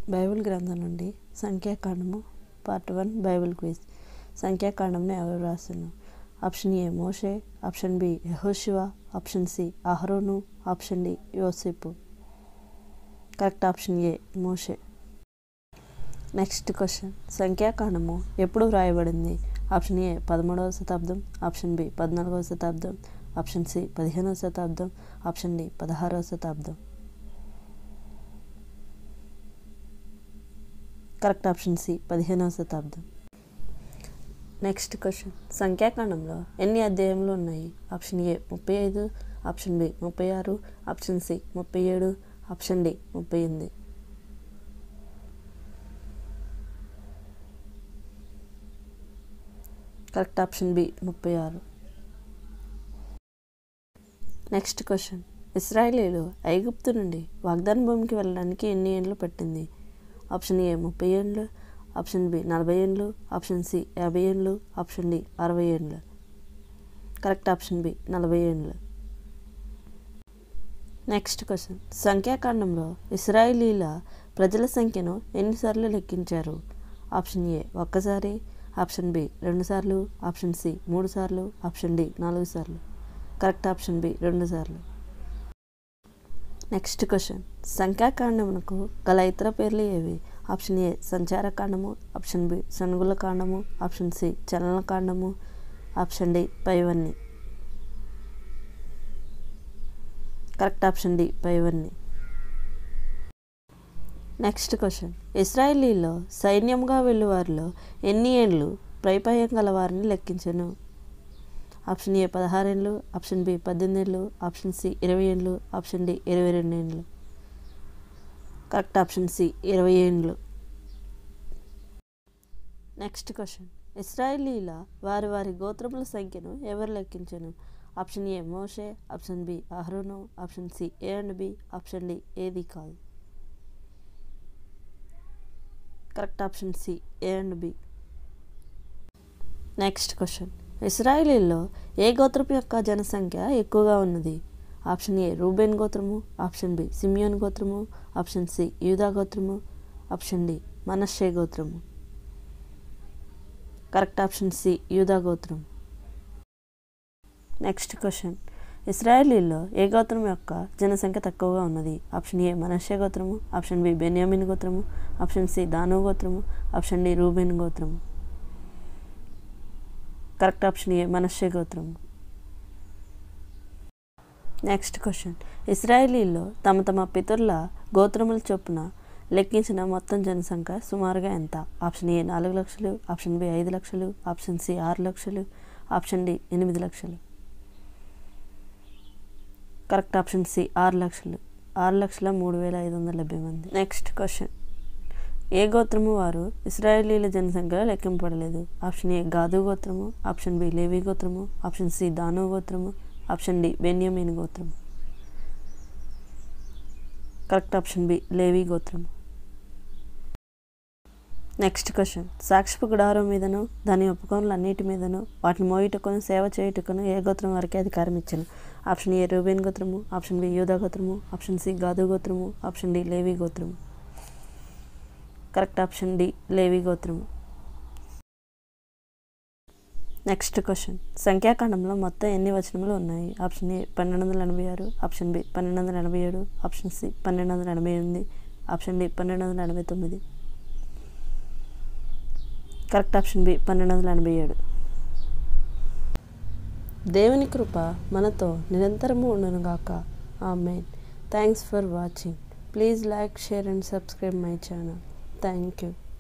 Bible గ్రంథం నుండి సంఖ్యాకాండము పార్ట్ వన్ బైబిల్ క్విజ్ సంఖ్యాకాండంను ఎవరు రాసిన ఆప్షన్ ఏ మోషే ఆప్షన్ బి యహోశివ ఆప్షన్ సి అహరోను ఆప్షన్ డి యోసేపు కరెక్ట్ ఆప్షన్ ఏ మోషే నెక్స్ట్ క్వశ్చన్ సంఖ్యాకాండము ఎప్పుడు వ్రాయబడింది ఆప్షన్ ఏ పదమూడవ శతాబ్దం ఆప్షన్ బి పద్నాలుగవ శతాబ్దం ఆప్షన్ సి పదిహేనవ శతాబ్దం ఆప్షన్ డి పదహారవ శతాబ్దం కరెక్ట్ ఆప్షన్ సి పదిహేనవ శతాబ్దం నెక్స్ట్ క్వశ్చన్ సంఖ్యాకాండంలో ఎన్ని అధ్యాయములు ఉన్నాయి ఆప్షన్ ఏ ముప్పై ఐదు ఆప్షన్ బి ముప్పై ఆరు ఆప్షన్ సి ముప్పై ఏడు ఆప్షన్ డి ముప్పై ఎనిమిది కరెక్ట్ ఆప్షన్ బి ముప్పై ఆరు నెక్స్ట్ క్వశ్చన్ ఇస్రాయేలీలు ఐగుప్తు నుండి వాగ్దాన భూమికి వెళ్ళడానికి ఎన్ని ఏండ్లు పట్టింది ఆప్షన్ ఏ ముప్పై ఏండ్లు ఆప్షన్ బి నలభై ఏండ్లు ఆప్షన్ సి యాభై ఏండ్లు ఆప్షన్ డి అరవై ఏండ్లు కరెక్ట్ ఆప్షన్ బి నలభై ఏండ్లు నెక్స్ట్ క్వశ్చన్ సంఖ్యాకాండంలో ఇస్రాయేలీల ప్రజల సంఖ్యను ఎన్నిసార్లు లెక్కించారు ఆప్షన్ ఏ ఒక్కసారి ఆప్షన్ బి రెండు సార్లు ఆప్షన్ సి మూడు సార్లు ఆప్షన్ డి నాలుగు సార్లు కరెక్ట్ ఆప్షన్ బి రెండు సార్లు నెక్స్ట్ క్వశ్చన్ సంఖ్యాకాండమునకు గల ఇతర పేర్లు ఏవి ఆప్షన్ ఏ సంచార కాండము ఆప్షన్ బి సనుగుల కాండము ఆప్షన్ సి చలన కాండము ఆప్షన్ డి పైవన్నీ కరెక్ట్ ఆప్షన్ డి పైవన్నీ నెక్స్ట్ క్వశ్చన్ ఇస్రాయేలీలో సైన్యంగా వెళ్ళు వారిలో ఎన్ని ఏండ్లు పైపాయం గల వారిని లెక్కించను ఆప్షన్ ఏ పదహారేళ్ళు ఆప్షన్ బి పద్దెనిమిది ఏళ్ళు ఆప్షన్ సి ఇరవై ఏళ్ళు ఆప్షన్ డి ఇరవై రెండు ఏళ్ళు కరెక్ట్ ఆప్షన్ సి ఇరవై ఏండ్లు నెక్స్ట్ క్వశ్చన్ ఇస్రాయేలీల వారి వారి గోత్రముల సంఖ్యను ఎవరు లెక్కించను ఆప్షన్ ఏ మోషే ఆప్షన్ బి అహరోను option C A and B option D ఏది కాదు correct option C A and B next question ఇస్రాయేలీల్లో ఏ గోత్రపు యొక్క జనసంఖ్య ఎక్కువగా ఉన్నది ఆప్షన్ ఏ రూబెన్ గోత్రము ఆప్షన్ బి సిమియోన్ గోత్రము ఆప్షన్ సి యూదా గోత్రము ఆప్షన్ డి మనషే గోత్రము కరెక్ట్ ఆప్షన్ సి యూదా గోత్రం నెక్స్ట్ క్వశ్చన్ ఇస్రాయేలీల్లో ఏ గోత్రం యొక్క జనసంఖ్య తక్కువగా ఉన్నది ఆప్షన్ ఏ మనషే గోత్రము ఆప్షన్ బి బెన్యామిన్ గోత్రము ఆప్షన్ సి దాను గోత్రము ఆప్షన్ డి రూబెన్ గోత్రము కరెక్ట్ ఆప్షన్ ఏ మనషే గోత్రము నెక్స్ట్ క్వశ్చన్ ఇస్రాయేలీల్లో తమ తమ పితరుల గోత్రముల చొప్పున లెక్కించిన మొత్తం జనసంఖ్య సుమారుగా ఎంత ఆప్షన్ ఏ నాలుగు లక్షలు ఆప్షన్ బి ఐదు లక్షలు ఆప్షన్ సి ఆరు లక్షలు ఆప్షన్ డి ఎనిమిది లక్షలు కరెక్ట్ ఆప్షన్ సి ఆరు లక్షలు ఆరు లక్షల మూడు వేల ఐదు వందల డెబ్బై మంది నెక్స్ట్ క్వశ్చన్ ఏ గోత్రము వారు ఇస్రాయేలీల జనసంఖ్యలో లెక్కింపబడలేదు ఆప్షన్ ఏ గాదు గోత్రము ఆప్షన్ బి లేవి గోత్రము ఆప్షన్ సి దాను గోత్రము ఆప్షన్ డి బెన్యామీన్ గోత్రము కరెక్ట్ ఆప్షన్ బి లేవి గోత్రము నెక్స్ట్ క్వశ్చన్ సాక్షిపు గుడారం మీదను దాని ఉపకరణలు అన్నిటి మీదను వాటిని మోయుటకును సేవ చేయుటకును ఏ గోత్రం వారికి అధికారం ఇచ్చాను ఆప్షన్ ఏ రూబేన్ గోత్రము ఆప్షన్ బి యూదా గోత్రము ఆప్షన్ సి గాదు గోత్రము ఆప్షన్ డి లేవి గోత్రము కరెక్ట్ ఆప్షన్ డి లేవి గోత్రము నెక్స్ట్ క్వశ్చన్ సంఖ్యాకాండంలో మొత్తం ఎన్ని వచనములు ఉన్నాయి ఆప్షన్ ఏ పన్నెండు వందల ఎనభై ఆరు ఆప్షన్ బి పన్నెండు వందల ఎనభై ఏడు ఆప్షన్ సి పన్నెండు వందల ఎనభై ఎనిమిది ఆప్షన్ డి పన్నెండు వందల ఎనభై తొమ్మిది కరెక్ట్ ఆప్షన్ బి పన్నెండు వందల ఎనభై ఏడు దేవుని కృప మనతో నిరంతరము ఉండునుగాక amen thanks for watching please like share and subscribe my channel thank you